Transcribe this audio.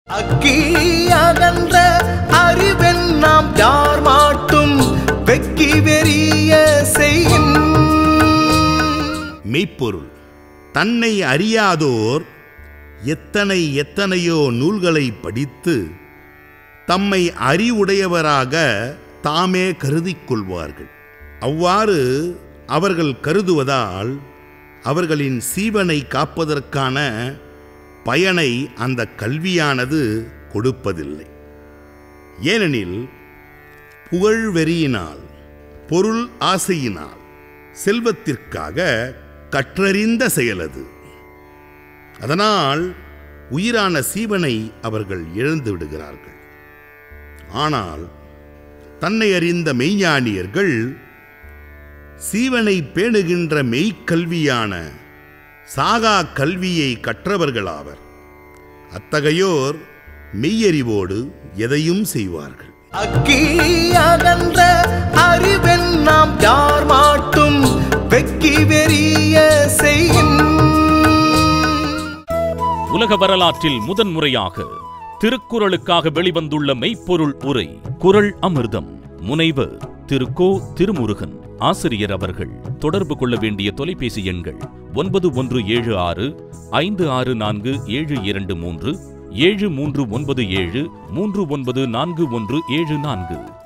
அக்கி அகன்ற அறிவென் நாம் யார் மாட்டும் வெக்கி வெறிய செய்யின் மெய்ப்பொருள் தன்னை அறியாதோர் எத்தனை எத்தனையோ நூல்களை படித்து தம்மை அறிவுடையவராக தாமே கருதிக் கொள்வார்கள் அவ்வாறு அவர்கள் கருதுவதால் அவர்களின் சீவனை காப்பதற்கான பயனை அந்த கல்வியானது கொடுப்பதில்லை ஏனெனில் புகழ்வெறியினால் பொருள் ஆசையினால் செல்வத்திற்காக கற்றறிந்த செயலது அதனால் உயிரான சீவனை அவர்கள் இழந்து விடுகிறார்கள் ஆனால் தன்னை அறிந்த மெய்ஞானியர்கள் சீவனை பேணுகின்ற மெய்க்கல்வியான சாகா கல்வியை கற்றவர்களாவர் அத்தகையோர் மெய்யறிவோடு எதையும் செய்வார்கள் அக்கி அகன்ற அறிவென் நாம் யார் மாட்டும் வெக்கி வெறிய செய்யின் உலக வரலாற்றில் முதன்முறையாக திருக்குறளுக்காக வெளிவந்துள்ள மெய்ப்பொருள் உரை குறள் அமிர்தம் முனைவர் திரு கோ திருமுருகன் ஆசிரியர் அவர்கள் தொடர்பு கொள்ள வேண்டிய தொலைபேசி எண்கள் ஒன்பது ஒன்று ஏழு ஆறு ஐந்து ஆறு நான்கு ஏழு இரண்டு மூன்று ஏழு மூன்று ஒன்பது ஏழு மூன்று ஒன்பது நான்கு ஒன்று ஏழு நான்கு